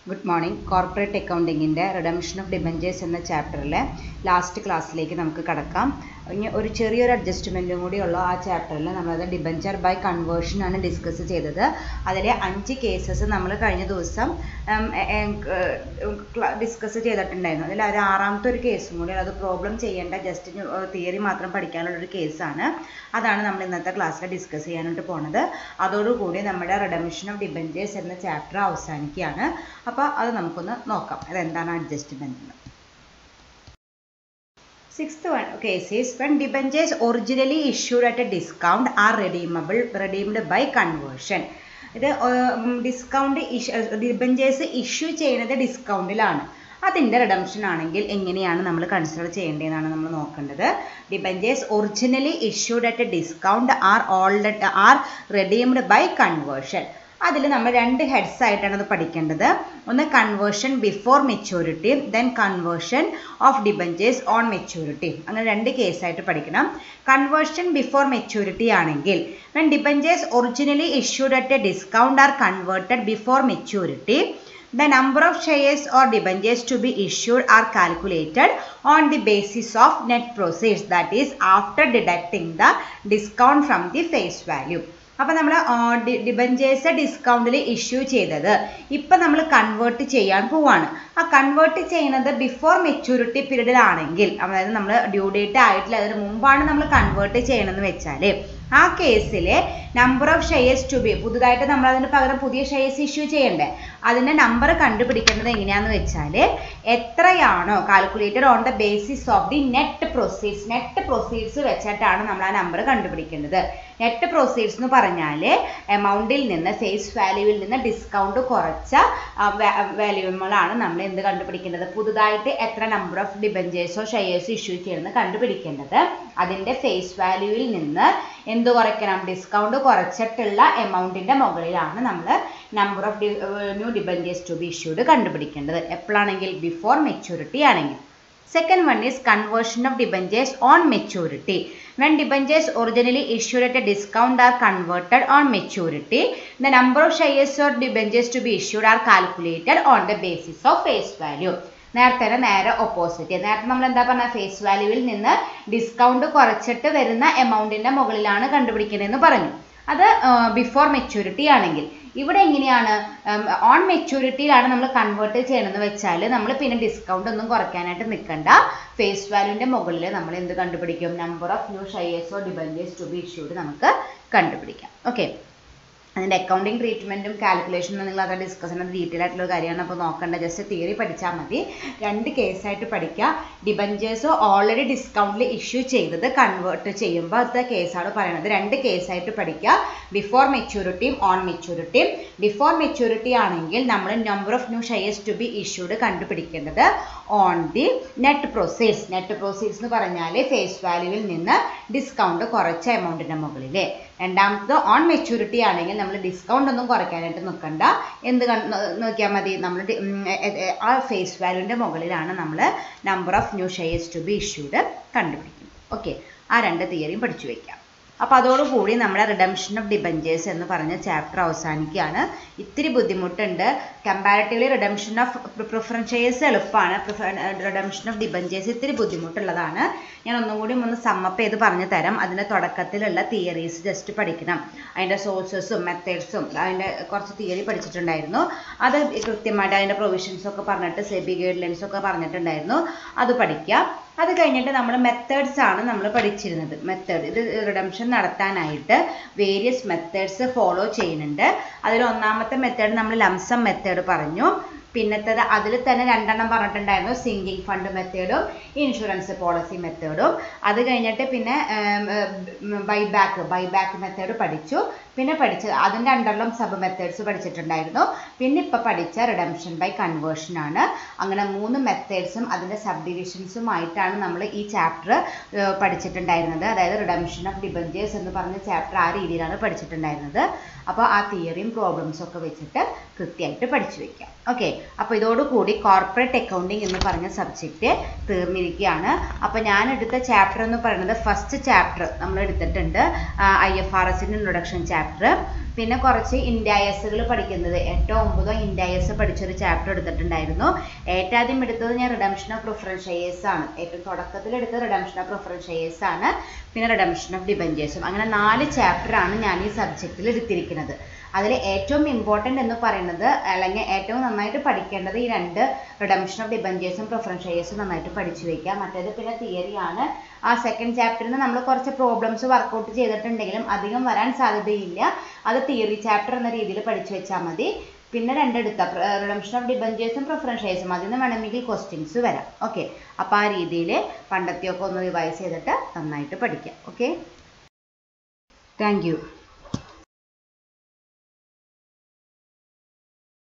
Good morning corporate അക്കൗണ്ടിങ്ങിൻ്റെ redemption of debentures എന്ന ചാപ്റ്ററിലെ ലാസ്റ്റ് ക്ലാസ്സിലേക്ക് നമുക്ക് കടക്കാം ഇനി ഒരു ചെറിയൊരു അഡ്ജസ്റ്റ്മെൻറ്റും കൂടി ഉള്ള ആ ചാപ്റ്ററിൽ നമ്മളത് ഡിബഞ്ചർ ബൈ കൺവേർഷൻ ആണ് ഡിസ്കസ് ചെയ്തത് അതിലെ അഞ്ച് കേസസ് നമ്മൾ കഴിഞ്ഞ ദിവസം ഡിസ്കസ് ചെയ്തിട്ടുണ്ടായിരുന്നു അതിൽ ഒരു ആറാമത്തെ ഒരു കേസും കൂടി അത് പ്രോബ്ലം ചെയ്യേണ്ട ജസ്റ്റ് തിയറി മാത്രം പഠിക്കാനുള്ള ഒരു കേസാണ് അതാണ് നമ്മൾ ഇന്നത്തെ ക്ലാസ്സിൽ ഡിസ്കസ് ചെയ്യാനായിട്ട് പോണത് അതോടുകൂടി നമ്മുടെ റിഡംഷൻ ഓഫ് ഡിബഞ്ചേഴ്സ് എന്ന ചാപ്റ്റർ അവസാനിക്കുകയാണ് അപ്പോൾ അത് നമുക്കൊന്ന് നോക്കാം അതെന്താണ് അഡ്ജസ്റ്റ്മെൻറ്റ് എന്ന് Sixth one case is when debentures originally issued at a discount are redeemable redeemed by conversion. ഇത് ഡിസ്കൗണ്ട് ഡിബഞ്ചേഴ്സ് ഇഷ്യൂ ചെയ്യുന്നത് ഡിസ്കൗണ്ടിലാണ് അതിൻ്റെ റിഡംഷൻ ആണെങ്കിൽ എങ്ങനെയാണ് നമ്മൾ കൺസിഡർ ചെയ്യേണ്ടതെന്നാണ് നമ്മൾ നോക്കേണ്ടത് debentures originally issued at a discount are already are redeemed by conversion അതിൽ നമ്മൾ രണ്ട് ഹെഡ്സ് ആയിട്ടാണ് അത് പഠിക്കേണ്ടത് ഒന്ന് conversion before maturity then conversion of debentures on maturity അങ്ങനെ രണ്ട് കേസായിട്ട് പഠിക്കണം കൺവേർഷൻ ബിഫോർ മെച്യൂരിറ്റി ആണെങ്കിൽ when debentures originally issued at a discount are converted before maturity the number of shares or debentures to be issued are calculated on the basis of net proceeds that is after deducting the discount from the face value അപ്പോൾ നമ്മൾ debentures ഡിസ്കൗണ്ടിൽ issue ചെയ്തത് ഇപ്പം നമ്മൾ convert ചെയ്യാൻ പോവാണ് ആ convert ചെയ്യുന്നത് before maturity പീരീഡിലാണെങ്കിൽ അതായത് നമ്മൾ ഡ്യൂ ഡേറ്റ് ആയിട്ടില്ല അതിന് മുമ്പാണ് നമ്മൾ കൺവേർട്ട് ചെയ്യണമെന്ന് വെച്ചാൽ ആ കേസിൽ number of shares to be പുതുതായിട്ട് നമ്മൾ അതിന് പകരം പുതിയ ഷെയർസ് ഇഷ്യൂ ചെയ്യണ്ടേ അതിൻ്റെ നമ്പർ കണ്ടുപിടിക്കേണ്ടത് എങ്ങനെയാന്ന് വെച്ചാൽ എത്രയാണോ calculated on the basis of the net proceeds net proceeds വെച്ചിട്ടാണ് നമ്മൾ ആ നമ്പർ കണ്ടുപിടിക്കേണ്ടത് നെറ്റ് പ്രൊസീഡ്സ് എന്ന് പറഞ്ഞാൽ എമൗണ്ടിൽ നിന്ന് ഫേസ് വാല്യൂവിൽ നിന്ന് ഡിസ്കൗണ്ട് കുറച്ച വാല്യൂമുകളാണ് നമ്മൾ എന്ത് കണ്ടുപിടിക്കേണ്ടത് പുതുതായിട്ട് എത്ര നമ്പർ ഓഫ് ഡിബഞ്ചേഴ്സോ ഷെയർസ് ഇഷ്യൂ ചെയ്യണമെന്ന് കണ്ടുപിടിക്കേണ്ടത് അതിൻ്റെ ഫേസ് വാല്യൂവിൽ നിന്ന് എന്ത് കുറയ്ക്കണം ഡിസ്കൗണ്ട് കുറച്ചിട്ടുള്ള എമൗണ്ടിൻ്റെ മുകളിലാണ് നമ്മൾ number of new debentures to be issued കണ്ടുപിടിക്കേണ്ടത് എപ്പോഴാണെങ്കിൽ ബിഫോർ മെച്യൂരിറ്റി ആണെങ്കിൽ Second one is conversion of debentures on maturity. When debentures originally issued at a discount are converted on maturity, the number of shares or debentures to be issued are calculated on the basis of face value. നേരത്തെ നേരെ opposite നേരത്തെ നമ്മൾ എന്താ പറഞ്ഞ face വാല്യൂവിൽ നിന്ന് discount കുറച്ചിട്ട് വരുന്ന എമൗണ്ടിന്റെ മുകളിലാണ് കണ്ടുപിടിക്കണമെന്ന് പറഞ്ഞു അത് ബിഫോർ മെച്യൂരിറ്റി ആണെങ്കിൽ ഇവിടെ എങ്ങനെയാണ് ഓൺ മെച്യൂരിറ്റിയിലാണ് നമ്മൾ കൺവേർട്ട് ചെയ്യണമെന്ന് വെച്ചാൽ നമ്മൾ പിന്നെ ഡിസ്കൗണ്ട് ഒന്നും കുറയ്ക്കാനായിട്ട് നിൽക്കണ്ട ഫേസ് വാല്യൂവിൻ്റെ മുകളിൽ നമ്മൾ എന്ത് കണ്ടുപിടിക്കും നമ്പർ ഓഫ് ന്യൂ ഷെയർസോ ഡിബഞ്ചേഴ്സ് ടു ബി ഇഷ്യൂഡ് നമുക്ക് കണ്ടുപിടിക്കാം ഓക്കെ അതിൻ്റെ അക്കൗണ്ടിങ് ട്രീറ്റ്മെൻറ്റും കാൽക്കുലേഷനും നിങ്ങൾ അത് ഡിസ്കസ് ചെയ്യുന്നത് ഡീറ്റെയിൽ ആയിട്ടുള്ള കാര്യമാണ് അപ്പോൾ നോക്കേണ്ട ജസ്റ്റ് തിയറി പഠിച്ചാൽ മതി രണ്ട് കേസായിട്ട് പഠിക്കുക ഡിബഞ്ചേഴ്സ് ഓൾറെഡി ഡിസ്കൗണ്ടിൽ ഇഷ്യൂ ചെയ്തത് കൺവേർട്ട് ചെയ്യുമ്പോൾ അത് കേസാണ് പറയുന്നത് രണ്ട് കേസായിട്ട് പഠിക്കുക ബിഫോർ മെച്യൂരിറ്റിയും ഓൺ മെച്യൂരിറ്റിയും ബിഫോർ മെച്യൂരിറ്റി ആണെങ്കിൽ നമ്മൾ number of new shares to be issued കണ്ടുപിടിക്കേണ്ടത് on the net proceeds net proceeds എന്ന് പറഞ്ഞാൽ ഫേസ് വാല്യൂവിൽ നിന്ന് ഡിസ്കൗണ്ട് കുറച്ച എമൗണ്ടിൻ്റെ മുകളിൽ രണ്ടാമത്തത് ഓൺ മെച്യൂരിറ്റി ആണെങ്കിൽ നമ്മൾ ഡിസ്കൗണ്ട് ഒന്നും കുറയ്ക്കാനായിട്ട് നിൽക്കണ്ട എന്ത് നോക്കിയാൽ മതി നമ്മൾ ആ ഫേസ് വാല്യൂവിൻ്റെ മുകളിലാണ് നമ്മൾ number of new shares to be issued കണ്ടുപിടിക്കുന്നത് ഓക്കെ ആ രണ്ട് തിയറിയും പഠിച്ചു വയ്ക്കാം അപ്പോൾ അതോടുകൂടി നമ്മുടെ റിഡംഷൻ ഓഫ് ഡിബഞ്ചേഴ്സ് എന്ന് പറഞ്ഞ ചാപ്റ്റർ അവസാനിക്കുകയാണ് ഇത്തിരി ബുദ്ധിമുട്ടുണ്ട് comparatively redemption of preference shares എളുപ്പമാണ് റിഡംഷൻ ഓഫ് ഡിബഞ്ചേഴ്സ് ഇത്തിരി ബുദ്ധിമുട്ടുള്ളതാണ് ഞാൻ ഒന്നും കൂടി ഒന്ന് സമ്മപ്പ് ചെയ്ത് പറഞ്ഞു തരാം അതിൻ്റെ തുടക്കത്തിലുള്ള തിയറീസ് ജസ്റ്റ് പഠിക്കണം അതിൻ്റെ സോഴ്സസും മെത്തേഡ്സും അതിൻ്റെ കുറച്ച് തിയറി പഠിച്ചിട്ടുണ്ടായിരുന്നു അത് കൃത്യമായിട്ട് അതിൻ്റെ പ്രൊവിഷൻസ് ഒക്കെ പറഞ്ഞിട്ട് സെബി ഗൈഡ് ലൈൻസ് ഒക്കെ പറഞ്ഞിട്ടുണ്ടായിരുന്നു അത് പഠിക്കുക അത് കഴിഞ്ഞിട്ട് നമ്മൾ മെത്തേഡ്സ് ആണ് നമ്മൾ പഠിച്ചിരുന്നത് മെത്തേഡ് ഇത് റിഡംഷൻ നടത്താനായിട്ട് വേരിയസ് മെത്തേഡ്സ് ഫോളോ ചെയ്യുന്നുണ്ട് അതിൽ ഒന്നാമത്തെ മെത്തേഡ് നമ്മൾ ലംസം മെത്തേഡ് പറഞ്ഞു പിന്നത്തേത് അതിൽ തന്നെ രണ്ടെണ്ണം പറഞ്ഞിട്ടുണ്ടായിരുന്നു സിങ്കിങ് ഫണ്ട് മെത്തേഡും ഇൻഷുറൻസ് പോളിസി മെത്തേഡും അത് കഴിഞ്ഞിട്ട് പിന്നെ ബൈബാക്ക് ബൈബാക്ക് മെത്തേഡ് പഠിച്ചു പിന്നെ പഠിച്ചത് അതിൻ്റെ അണ്ടറിലും സബ് മെത്തേഡ്സ് പഠിച്ചിട്ടുണ്ടായിരുന്നു പിന്നെ ഇപ്പോൾ പഠിച്ച റിഡംഷൻ ബൈ കൺവേർഷൻ ആണ് അങ്ങനെ മൂന്ന് മെത്തേഡ്സും അതിൻ്റെ സബ് ഡിവിഷൻസുമായിട്ടാണ് നമ്മൾ ഈ ചാപ്റ്റർ പഠിച്ചിട്ടുണ്ടായിരുന്നത് അതായത് റിഡംഷൻ ഓഫ് ഡിബഞ്ചേഴ്സ് എന്ന് പറഞ്ഞ ചാപ്റ്റർ ആ രീതിയിലാണ് പഠിച്ചിട്ടുണ്ടായിരുന്നത് അപ്പോൾ ആ തിയറിയും പ്രോബ്ലംസും ഒക്കെ വെച്ചിട്ട് കൃത്യമായിട്ട് പഠിച്ചു വെക്കാം ഓക്കെ അപ്പോൾ ഇതോടുകൂടി കോർപ്പറേറ്റ് അക്കൗണ്ടിങ് എന്ന് പറഞ്ഞ സബ്ജക്റ്റ് തീർന്നിരിക്കുകയാണ് അപ്പോൾ ഞാൻ എടുത്ത ചാപ്റ്റർ എന്ന് പറയുന്നത് ഫസ്റ്റ് ചാപ്റ്റർ നമ്മൾ എടുത്തിട്ടുണ്ട് ഐ എഫ് ആർ എസിൻ്റെ ഇൻട്രൊഡക്ഷൻ ചാപ്റ്റർ പിന്നെ കുറച്ച് ഇൻഡയസുകൾ പഠിക്കുന്നത് എട്ടോ ഒമ്പതോ ഇൻഡയസ് പഠിച്ചൊരു ചാപ്റ്റർ എടുത്തിട്ടുണ്ടായിരുന്നു ഏറ്റവും ആദ്യം എടുത്തത് ഞാൻ റിഡംഷൻ ഓഫ് പ്രിഫറൻസ് ഷെയർസ് ആണ് ഏറ്റവും തുടക്കത്തിൽ എടുത്തത് റിഡംഷൻ ഓഫ് പ്രിഫറൻസ് ഷെയർസ് ആണ് പിന്നെ റിഡംഷൻ ഓഫ് ഡിബഞ്ചേഴ്സും അങ്ങനെ നാല് ചാപ്റ്റർ ആണ് ഞാൻ ഈ സബ്ജക്റ്റിൽ എടുത്തിരിക്കുന്നത് അതിൽ ഏറ്റവും ഇമ്പോർട്ടൻ്റ് എന്ന് പറയുന്നത് അല്ലെങ്കിൽ ഏറ്റവും നന്നായിട്ട് പഠിക്കേണ്ടത് ഈ രണ്ട് റിഡംഷൻ ഓഫ് ഡിബഞ്ചേഴ്സും പ്രിഫറൻസ് ഷെയർസും നന്നായിട്ട് പഠിച്ചു വെക്കുക മറ്റേത് പിന്നെ തിയറിയാണ് ആ സെക്കൻഡ് ചാപ്റ്ററിൽ നിന്ന് നമ്മൾ കുറച്ച് പ്രോബ്ലംസ് വർക്കൗട്ട് ചെയ്തിട്ടുണ്ടെങ്കിലും അധികം വരാൻ സാധ്യതയില്ല അത് തിയറി ചാപ്റ്റർ എന്ന രീതിയിൽ പഠിച്ചു വെച്ചാൽ മതി പിന്നെ രണ്ടെടുത്ത റിഡംഷൻ ഓഫ് ഡിബഞ്ചേഴ്സും പ്രിഫറൻസ് ഷെയർസും അതിൽ നിന്ന് വേണമെങ്കിൽ ക്വസ്റ്റ്യൻസ് വരാം ഓക്കെ അപ്പോൾ ആ രീതിയിൽ പണ്ടത്തെയൊക്കെ ഒന്ന് റിവൈസ് ചെയ്തിട്ട് നന്നായിട്ട് പഠിക്കാം ഓക്കെ താങ്ക് യു